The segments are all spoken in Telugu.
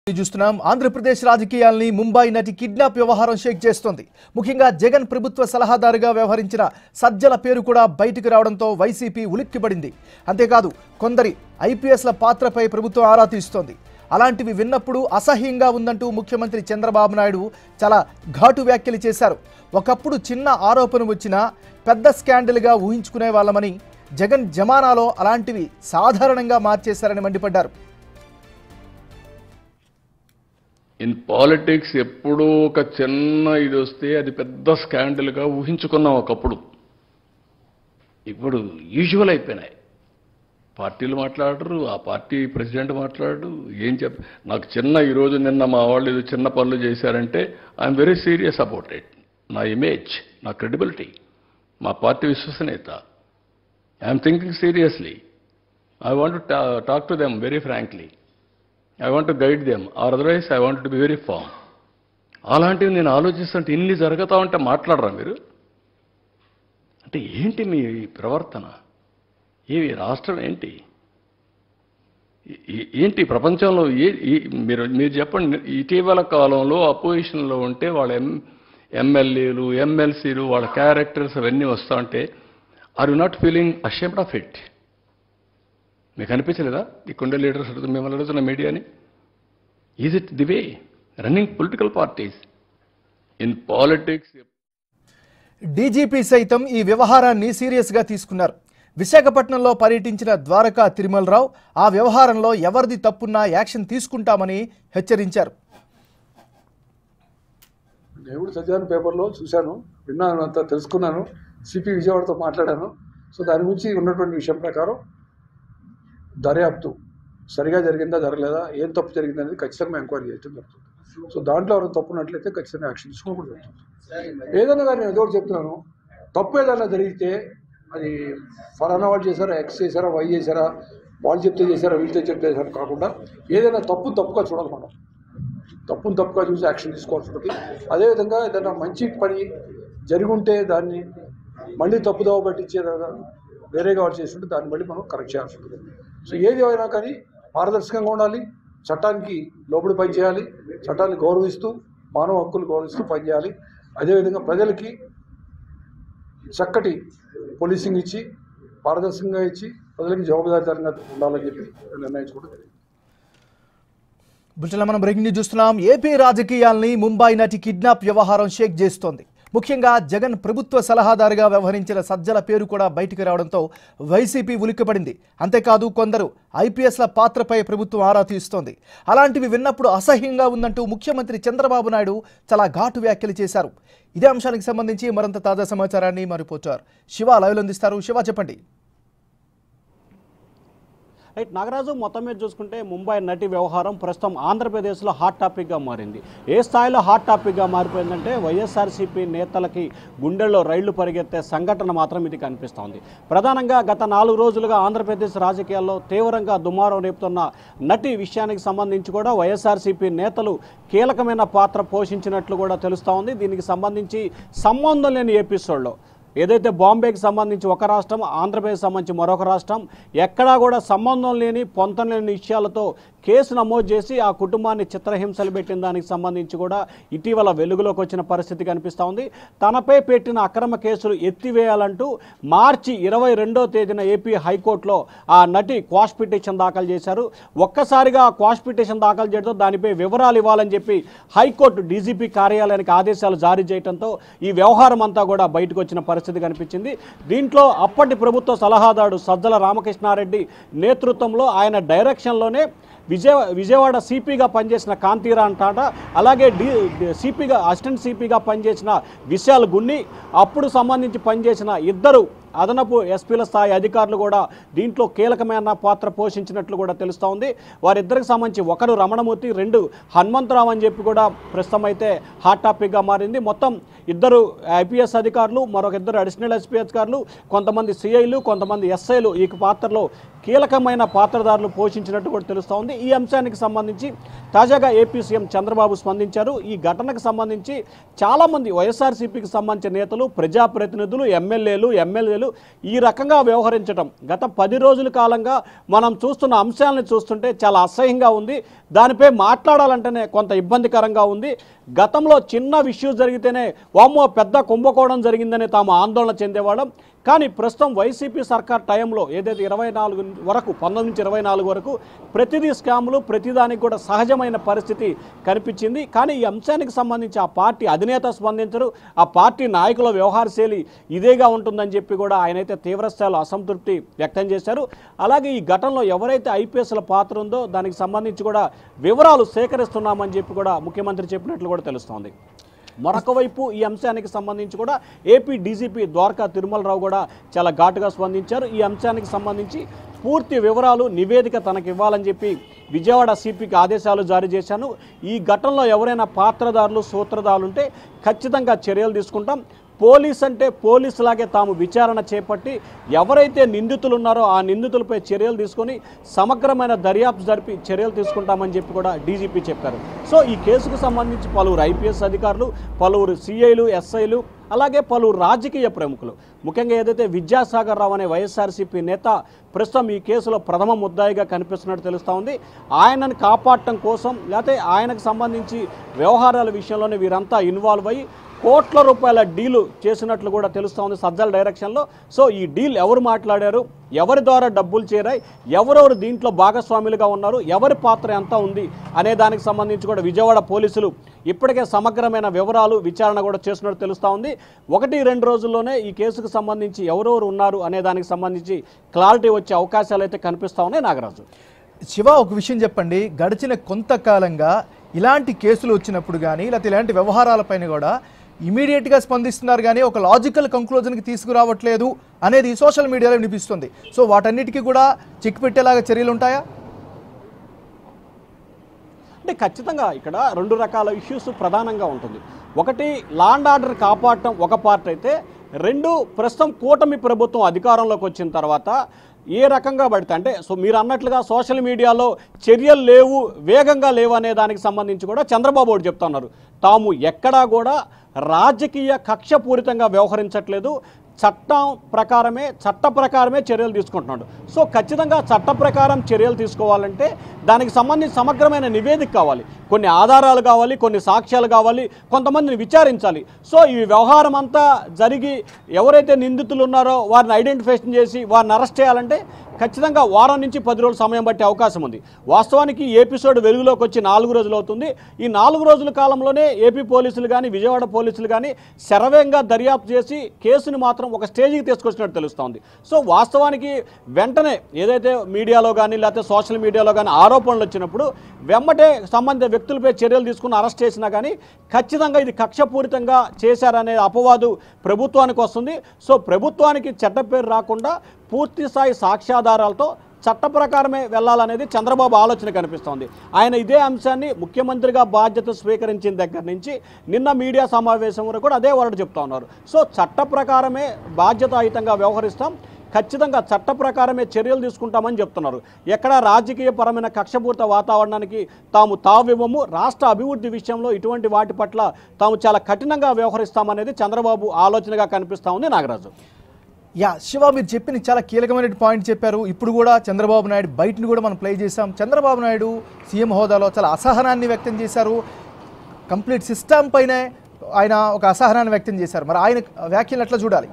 చూస్తున్నాం ఆంధ్రప్రదేశ్ రాజకీయాల్ని ముంబై నటి కిడ్నాప్ వ్యవహారం షేక్ చేస్తోంది ముఖ్యంగా జగన్ ప్రభుత్వ సలహాదారుగా వ్యవహరించిన సజ్జల పేరు కూడా బయటకు రావడంతో వైసీపీ ఉలిక్కిపడింది అంతేకాదు కొందరి ఐపీఎస్ల పాత్రపై ప్రభుత్వం ఆరా తీస్తోంది అలాంటివి విన్నప్పుడు అసహ్యంగా ఉందంటూ ముఖ్యమంత్రి చంద్రబాబు నాయుడు చాలా ఘాటు వ్యాఖ్యలు చేశారు ఒకప్పుడు చిన్న ఆరోపణ వచ్చినా పెద్ద స్కాండల్గా ఊహించుకునే వాళ్ళమని జగన్ జమానాలో అలాంటివి సాధారణంగా మార్చేశారని మండిపడ్డారు ఇన్ పాలిటిక్స్ ఎప్పుడో ఒక చిన్న ఇది వస్తే అది పెద్ద స్కాండల్గా ఊహించుకున్నాం ఒకప్పుడు ఇప్పుడు యూజువల్ అయిపోయినాయి పార్టీలు మాట్లాడరు ఆ పార్టీ ప్రెసిడెంట్ మాట్లాడరు ఏం చెప్ నాకు చిన్న ఈరోజు నిన్న మా వాళ్ళు ఏదో చిన్న పనులు చేశారంటే I'm very serious about it నా ఇమేజ్ నా క్రెడిబిలిటీ మా పార్టీ విశ్వసనీయత I'm thinking seriously I want talk to them very frankly I want to guide them or otherwise I want to be very firm అలాంటివి నేను ఆలోచిస్తుంటే ఇన్ని జరుగుతా ఉంటే మాట్లాడరా మీరు అంటే ఏంటి మీ ప్రవర్తన ఏవి రాష్ట్రం ఏంటి ఏ- ఏంటి ప్రపంచంలో ఏ ఏ- మీరు మీరు చెప్పండి ఇటీవల కాలంలో అపోజిషన్లో ఉంటే వాళ్ళ ఎం ఎమ్మెల్యేలు ఎమ్మెల్సీలు వాళ్ళ క్యారెక్టర్స్ అవన్నీ వస్తూ ఉంటే are you not feeling ashamed of it మీకు అనిపించలేదా ఇక్కడుండే లీడర్స్ అడుగుతున్న మిమ్మల్ని అడుగుతున్న మీడియాని is it the way running political parties in politics DGP సైతం ఈ వ్యవహారాన్ని సీరియస్గా తీసుకున్నారు విశాఖపట్నంలో పర్యటించిన ద్వారకా తిరుమలరావు ఆ వ్యవహారంలో ఎవరిది తప్పున్నా యాక్షన్ తీసుకుంటామని హెచ్చరించారు నేను కూడా చదివాను పేపర్లో చూశాను విన్నాను అంతా తెలుసుకున్నాను సిపి విజయవాడతో మాట్లాడాను సో దాని గురించి ఉన్నటువంటి విషయం ప్రకారం దర్యాప్తు సరిగా జరిగిందా జరగలేదా ఏం తప్పు జరిగింది అనేది ఖచ్చితంగా ఎంక్వైరీ చేయడం జరుగుతుంది సో దాంట్లో ఎవరైనా తప్పు ఉన్నట్లయితే ఖచ్చితంగా యాక్షన్ తీసుకోవడం జరుగుతుంది ఏదైనా కానీ నేను ఏదో ఒకటి చెప్తున్నాను తప్పు ఏదైనా జరిగితే అది ఫలానా వాళ్ళు చేశారా ఎక్స్ చేశారా వై చేశారా వాళ్ళు చెప్తే చేశారా వీళ్ళతో చెప్తే చేశారా కాకుండా ఏదైనా తప్పు తప్పుగా చూడాలి మనం తప్పును తప్పుగా చూసి యాక్షన్ తీసుకోవాల్సి ఉంటుంది అదేవిధంగా ఏదైనా మంచి పని జరిగి ఉంటే దాన్ని మళ్ళీ తప్పుదోవ పట్టించే వేరేగా వాళ్ళు చేస్తుంటే దాన్ని మళ్ళీ మనం కరెక్ట్ చేయాల్సి ఉంటుంది సో ఏది అయినా కానీ పారదర్శకంగా ఉండాలి చట్టానికి లోబడి పనిచేయాలి చట్టాన్ని గౌరవిస్తూ మానవ హక్కులు గౌరవిస్తూ పనిచేయాలి అదేవిధంగా ప్రజలకి చక్కటి పోలీసింగ్ ఇచ్చి పారదర్శకంగా ఇచ్చి ప్రజలకి జవాబుదారితనంగా ఉండాలని చెప్పి నిర్ణయించుకోవడం జరిగింది బులెటిన్లో మనం బ్రేకింగ్ న్యూస్ చూస్తున్నాం ఏపీ రాజకీయాల్ని ముంబై నటి కిడ్నాప్ వ్యవహారం షేక్ చేస్తోంది ముఖ్యంగా జగన్ ప్రభుత్వ సలహాదారుగా వ్యవహరించిన సజ్జల పేరు కూడా బయటికి రావడంతో వైసీపీ ఉలిక్కిపడింది అంతేకాదు కొందరు ఐపీఎస్ల పాత్రపై ప్రభుత్వం ఆరా తీస్తోంది అలాంటివి విన్నప్పుడు అసహ్యంగా ఉందంటూ ముఖ్యమంత్రి చంద్రబాబు నాయుడు చాలా ఘాటు వ్యాఖ్యలు చేశారు ఇదే అంశానికి సంబంధించి మరింత తాజా సమాచారాన్ని మా రిపోర్టర్ శివ లైవ్లో అందిస్తారు శివ చెప్పండి రైట్ నాగరాజు మొత్తం మీద చూసుకుంటే ముంబై నటి వ్యవహారం ప్రస్తుతం ఆంధ్రప్రదేశ్లో హాట్ టాపిక్గా మారింది ఏ స్థాయిలో హాట్ టాపిక్గా మారిపోయిందంటే వైఎస్ఆర్సీపీ నేతలకి గుండెల్లో రైళ్లు పరిగెత్తే సంఘటన మాత్రం ఇది కనిపిస్తోంది ప్రధానంగా గత నాలుగు రోజులుగా ఆంధ్రప్రదేశ్ రాజకీయాల్లో తీవ్రంగా దుమారం రేపుతున్న నటి విషయానికి సంబంధించి కూడా వైఎస్ఆర్సీపీ నేతలు కీలకమైన పాత్ర పోషించినట్లు కూడా తెలుస్తూ ఉంది దీనికి సంబంధించి సంబంధం లేని ఎపిసోడ్లో ఏదైతే బాంబేకి సంబంధించి ఒక రాష్ట్రం ఆంధ్రప్రదేశ్ సంబంధించి మరొక రాష్ట్రం ఎక్కడా కూడా సంబంధం లేని పొంతం లేని విషయాలతో కేసు నమోదు చేసి ఆ కుటుంబాన్ని చిత్రహింసలు పెట్టిన దానికి సంబంధించి కూడా ఇటీవల వెలుగులోకి వచ్చిన పరిస్థితి కనిపిస్తూ ఉంది తనపై పెట్టిన అక్రమ కేసులు ఎత్తివేయాలంటూ మార్చి ఇరవై రెండో తేదీన ఏపీ హైకోర్టులో ఆ నటి క్వాష్ పిటిషన్ దాఖలు చేశారు ఒక్కసారిగా ఆ క్వాష్ పిటిషన్ దాఖలు చేయడంతో దానిపై వివరాలు ఇవ్వాలని చెప్పి హైకోర్టు డీజీపీ కార్యాలయానికి ఆదేశాలు జారీ చేయడంతో ఈ వ్యవహారం అంతా కూడా బయటకు వచ్చిన పరిస్థితి కనిపించింది దీంట్లో అప్పటి ప్రభుత్వ సలహాదారుడు సజ్జల రామకృష్ణారెడ్డి నేతృత్వంలో ఆయన డైరెక్షన్లోనే విజయ విజయవాడ సిపిగా పనిచేసిన కాంతీరా అంటాట అలాగే డి సిపిగా అసిస్టెంట్ సిపిగా పనిచేసిన విశాల్ గున్ని అప్పుడు సంబంధించి పనిచేసిన ఇద్దరు అదనపు ఎస్పీల స్థాయి అధికారులు కూడా దీంట్లో కీలకమైన పాత్ర పోషించినట్లు కూడా తెలుస్తూ ఉంది వారిద్దరికి సంబంధించి ఒకరు రమణమూర్తి రెండు హనుమంతరావు అని చెప్పి కూడా ప్రస్తుతం అయితే హాట్ టాపిక్గా మారింది మొత్తం ఇద్దరు ఐపీఎస్ అధికారులు మరొక ఇద్దరు అడిషనల్ ఎస్పీ అధికారులు కొంతమంది సిఐలు కొంతమంది ఎస్ఐలు ఈ పాత్రలో కీలకమైన పాత్రదారులు పోషించినట్టు కూడా తెలుస్తూ ఉంది ఈ అంశానికి సంబంధించి తాజాగా ఏపీ సీఎం చంద్రబాబు స్పందించారు ఈ ఘటనకు సంబంధించి చాలామంది వైఎస్ఆర్సీపీకి సంబంధించిన నేతలు ప్రజాప్రతినిధులు ఎమ్మెల్యేలు ఎమ్మెల్యేలు ఈ రకంగా వ్యవహరించడం గత పది రోజుల కాలంగా మనం చూస్తున్న అంశాలను చూస్తుంటే చాలా అసహ్యంగా ఉంది దానిపై మాట్లాడాలంటేనే కొంత ఇబ్బందికరంగా ఉంది గతంలో చిన్న విషయం జరిగితేనే వామ్మో పెద్ద కుంభకోణం జరిగిందని తాము ఆందోళన చెందేవాళ్ళం కానీ ప్రస్తుతం వైసీపీ సర్కార్ టైంలో ఏదైతే ఇరవై నాలుగు వరకు పంతొమ్మిది నుంచి ఇరవై నాలుగు వరకు ప్రతిదీ స్కాములు ప్రతిదానికి కూడా సహజమైన పరిస్థితి కనిపించింది కానీ ఈ అంశానికి సంబంధించి ఆ పార్టీ అధినేత స్పందించరు ఆ పార్టీ నాయకుల వ్యవహార శైలి ఇదేగా ఉంటుందని చెప్పి కూడా ఆయనైతే తీవ్రస్థాయిలో అసంతృప్తి వ్యక్తం చేశారు అలాగే ఈ ఘటనలో ఎవరైతే ఐపీఎస్ల పాత్ర ఉందో దానికి సంబంధించి కూడా వివరాలు సేకరిస్తున్నామని చెప్పి కూడా ముఖ్యమంత్రి చెప్పినట్లు కూడా తెలుస్తోంది మరొక వైపు ఈ అంశానికి సంబంధించి కూడా ఏపీ డీజీపీ ద్వారకా తిరుమలరావు కూడా చాలా ఘాటుగా స్పందించారు ఈ అంశానికి సంబంధించి పూర్తి వివరాలు నివేదిక తనకు ఇవ్వాలని చెప్పి విజయవాడ సిపికి ఆదేశాలు జారీ చేశాను ఈ ఘటనలో ఎవరైనా పాత్రదారులు సూత్రధారులు ఉంటే ఖచ్చితంగా చర్యలు తీసుకుంటాం పోలీస్ అంటే పోలీసులాగే తాము విచారణ చేపట్టి ఎవరైతే నిందితులు ఉన్నారో ఆ నిందితులపై చర్యలు తీసుకొని సమగ్రమైన దర్యాప్తు జరిపి చర్యలు తీసుకుంటామని చెప్పి కూడా డీజీపీ చెప్పారు సో ఈ కేసుకు సంబంధించి పలువురు ఐపీఎస్ అధికారులు పలువురు సిఐలు ఎస్ఐలు అలాగే పలువురు రాజకీయ ప్రముఖులు ముఖ్యంగా ఏదైతే విద్యాసాగర్ రావు అనే వైఎస్ఆర్సీపీ నేత ప్రస్తుతం ఈ కేసులో ప్రథమ ముద్దాయిగా కనిపిస్తున్నట్టు తెలుస్తూ ఉంది ఆయనను కాపాడటం కోసం లేకపోతే ఆయనకు సంబంధించి వ్యవహారాల విషయంలోనే వీరంతా ఇన్వాల్వ్ అయ్యి కోట్ల రూపాయల డీలు చేసినట్లు కూడా తెలుస్తూ ఉంది సజ్జల డైరెక్షన్లో సో ఈ డీల్ ఎవరు మాట్లాడారు ఎవరి ద్వారా డబ్బులు చేరాయి ఎవరెవరు దీంట్లో భాగస్వాములుగా ఉన్నారు ఎవరి పాత్ర ఎంత ఉంది అనే దానికి సంబంధించి కూడా విజయవాడ పోలీసులు ఇప్పటికే సమగ్రమైన వివరాలు విచారణ కూడా చేస్తున్నట్టు తెలుస్తూ ఉంది ఒకటి రెండు రోజుల్లోనే ఈ కేసుకు సంబంధించి ఎవరెవరు ఉన్నారు అనే దానికి సంబంధించి క్లారిటీ వచ్చే అవకాశాలు అయితే కనిపిస్తూ ఉన్నాయి నాగరాజు శివ ఒక విషయం చెప్పండి గడిచిన కొంతకాలంగా ఇలాంటి కేసులు వచ్చినప్పుడు కానీ లేకపోతే ఇలాంటి వ్యవహారాలపైన కూడా ఇమీడియట్గా స్పందిస్తున్నారు కానీ ఒక లాజికల్ కంక్లూజన్కి తీసుకురావట్లేదు అనేది సోషల్ మీడియాలో వినిపిస్తుంది సో వాటన్నిటికీ కూడా చెక్ పెట్టేలాగా చర్యలు ఉంటాయా అంటే ఖచ్చితంగా ఇక్కడ రెండు రకాల ఇష్యూస్ ప్రధానంగా ఉంటుంది ఒకటి లాండ్ ఆర్డర్ కాపాడటం ఒక పార్ట్ అయితే రెండు ప్రస్తుతం కూటమి ప్రభుత్వం అధికారంలోకి వచ్చిన తర్వాత ఏ రకంగా పడితే అంటే సో మీరు అన్నట్లుగా సోషల్ మీడియాలో చర్యలు లేవు వేగంగా లేవు అనే దానికి సంబంధించి కూడా చంద్రబాబు ఒకటి చెప్తున్నారు తాము ఎక్కడా కూడా రాజకీయ కక్షపూరితంగా వ్యవహరించట్లేదు చట్టం ప్రకారమే చట్ట ప్రకారమే చర్యలు తీసుకుంటున్నాడు సో ఖచ్చితంగా చట్ట ప్రకారం చర్యలు తీసుకోవాలంటే దానికి సంబంధించి సమగ్రమైన నివేదిక కావాలి కొన్ని ఆధారాలు కావాలి కొన్ని సాక్ష్యాలు కావాలి కొంతమందిని విచారించాలి సో ఈ వ్యవహారం అంతా జరిగి ఎవరైతే నిందితులు ఉన్నారో వారిని ఐడెంటిఫికేషన్ చేసి వారిని అరెస్ట్ చేయాలంటే ఖచ్చితంగా వారం నుంచి పది రోజులు సమయం పట్టే అవకాశం ఉంది వాస్తవానికి ఈ ఎపిసోడ్ వెలుగులోకి వచ్చి నాలుగు రోజులు అవుతుంది ఈ నాలుగు రోజుల కాలంలోనే ఏపీ పోలీసులు కానీ విజయవాడ పోలీసులు కానీ శరవేగంగా దర్యాప్తు చేసి కేసుని మాత్రం ఒక స్టేజ్కి తీసుకొచ్చినట్టు తెలుస్తోంది సో వాస్తవానికి వెంటనే ఏదైతే మీడియాలో కానీ లేకపోతే సోషల్ మీడియాలో కానీ ఆరోపణలు వచ్చినప్పుడు వెంబటే సంబంధిత వ్యక్తులపై చర్యలు తీసుకుని అరెస్ట్ చేసినా కానీ ఖచ్చితంగా ఇది కక్షపూరితంగా చేశారనే అపవాదు ప్రభుత్వానికి వస్తుంది సో ప్రభుత్వానికి చెడ్డ పేరు రాకుండా పూర్తి స్థాయి సాక్ష్యాధారాలతో చట్ట ప్రకారమే వెళ్ళాలనేది చంద్రబాబు ఆలోచన కనిపిస్తోంది ఆయన ఇదే అంశాన్ని ముఖ్యమంత్రిగా బాధ్యత స్వీకరించిన దగ్గర నుంచి నిన్న మీడియా సమావేశం వరకు కూడా అదే వర్డ్ చెప్తా ఉన్నారు సో చట్ట ప్రకారమే బాధ్యతాయుతంగా వ్యవహరిస్తాం ఖచ్చితంగా చట్ట ప్రకారమే చర్యలు తీసుకుంటామని చెప్తున్నారు ఎక్కడ రాజకీయ పరమైన కక్షపూరిత వాతావరణానికి తాము తావివ్వము రాష్ట్ర అభివృద్ధి విషయంలో ఇటువంటి వాటి పట్ల తాము చాలా కఠినంగా వ్యవహరిస్తామనేది చంద్రబాబు ఆలోచనగా కనిపిస్తా ఉంది నాగరాజు యా శివ మీరు చెప్పిన చాలా కీలకమైన పాయింట్ చెప్పారు ఇప్పుడు కూడా చంద్రబాబు నాయుడు బయటని కూడా మనం ప్లే చేసాం చంద్రబాబు నాయుడు సీఎం హోదాలో చాలా అసహనాన్ని వ్యక్తం చేశారు కంప్లీట్ సిస్టమ్ పైనే ఆయన ఒక అసహనాన్ని వ్యక్తం చేశారు మరి ఆయన వ్యాఖ్యలు ఎట్లా చూడాలి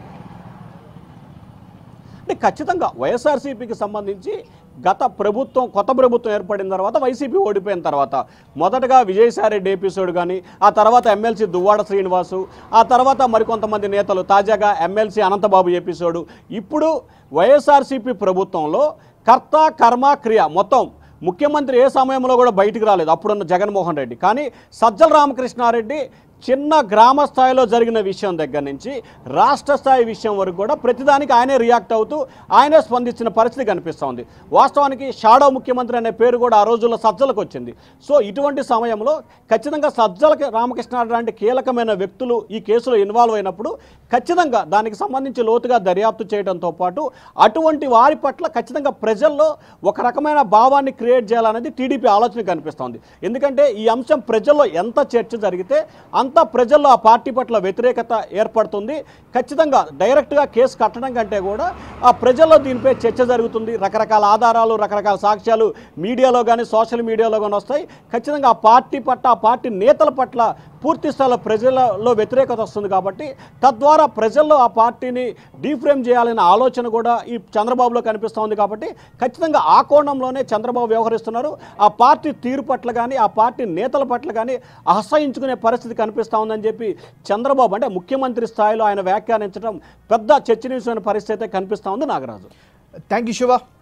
అంటే ఖచ్చితంగా వైఎస్ఆర్సీపీకి సంబంధించి గత ప్రభుత్వం కొత్త ప్రభుత్వం ఏర్పడిన తర్వాత వైసీపీ ఓడిపోయిన తర్వాత మొదటగా విజయసాయిరెడ్డి ఎపిసోడ్ కానీ ఆ తర్వాత ఎమ్మెల్సీ దువ్వాడ శ్రీనివాసు ఆ తర్వాత మరికొంతమంది నేతలు తాజాగా ఎమ్మెల్సీ అనంతబాబు ఎపిసోడు ఇప్పుడు వైఎస్ఆర్సీపీ ప్రభుత్వంలో కర్త కర్మ క్రియ మొత్తం ముఖ్యమంత్రి ఏ సమయంలో కూడా బయటికి రాలేదు అప్పుడున్న జగన్మోహన్ రెడ్డి కానీ సజ్జల రామకృష్ణారెడ్డి చిన్న గ్రామ స్థాయిలో జరిగిన విషయం దగ్గర నుంచి రాష్ట్ర స్థాయి విషయం వరకు కూడా ప్రతిదానికి ఆయనే రియాక్ట్ అవుతూ ఆయనే స్పందించిన పరిస్థితి కనిపిస్తూ ఉంది వాస్తవానికి షాడో ముఖ్యమంత్రి అనే పేరు కూడా ఆ రోజుల్లో సజ్జలకు వచ్చింది సో ఇటువంటి సమయంలో ఖచ్చితంగా సజ్జలకి రామకృష్ణారెడ్డి లాంటి కీలకమైన వ్యక్తులు ఈ కేసులో ఇన్వాల్వ్ అయినప్పుడు ఖచ్చితంగా దానికి సంబంధించి లోతుగా దర్యాప్తు చేయడంతో పాటు అటువంటి వారి పట్ల ఖచ్చితంగా ప్రజల్లో ఒక రకమైన భావాన్ని క్రియేట్ చేయాలనేది టీడీపీ ఆలోచన కనిపిస్తోంది ఎందుకంటే ఈ అంశం ప్రజల్లో ఎంత చర్చ జరిగితే అంత ప్రజల్లో ఆ పార్టీ పట్ల వ్యతిరేకత ఏర్పడుతుంది ఖచ్చితంగా డైరెక్ట్గా కేసు కట్టడం కంటే కూడా ఆ ప్రజల్లో దీనిపై చర్చ జరుగుతుంది రకరకాల ఆధారాలు రకరకాల సాక్ష్యాలు మీడియాలో కానీ సోషల్ మీడియాలో కానీ వస్తాయి ఖచ్చితంగా ఆ పార్టీ పట్ల ఆ పార్టీ నేతల పట్ల పూర్తి స్థాయిలో ప్రజలలో వ్యతిరేకత వస్తుంది కాబట్టి తద్వారా ప్రజల్లో ఆ పార్టీని డీఫ్రేమ్ చేయాలనే ఆలోచన కూడా ఈ చంద్రబాబులో కనిపిస్తోంది కాబట్టి ఖచ్చితంగా ఆ కోణంలోనే చంద్రబాబు వ్యవహరిస్తున్నారు ఆ పార్టీ తీరు పట్ల కానీ ఆ పార్టీ నేతల పట్ల కానీ అసహించుకునే పరిస్థితి కనిపిస్తూ ఉందని చెప్పి చంద్రబాబు అంటే ముఖ్యమంత్రి స్థాయిలో ఆయన వ్యాఖ్యానించడం పెద్ద చర్చనీయమైన పరిస్థితి అయితే కనిపిస్తూ ఉంది నాగరాజు థ్యాంక్ యూ శివ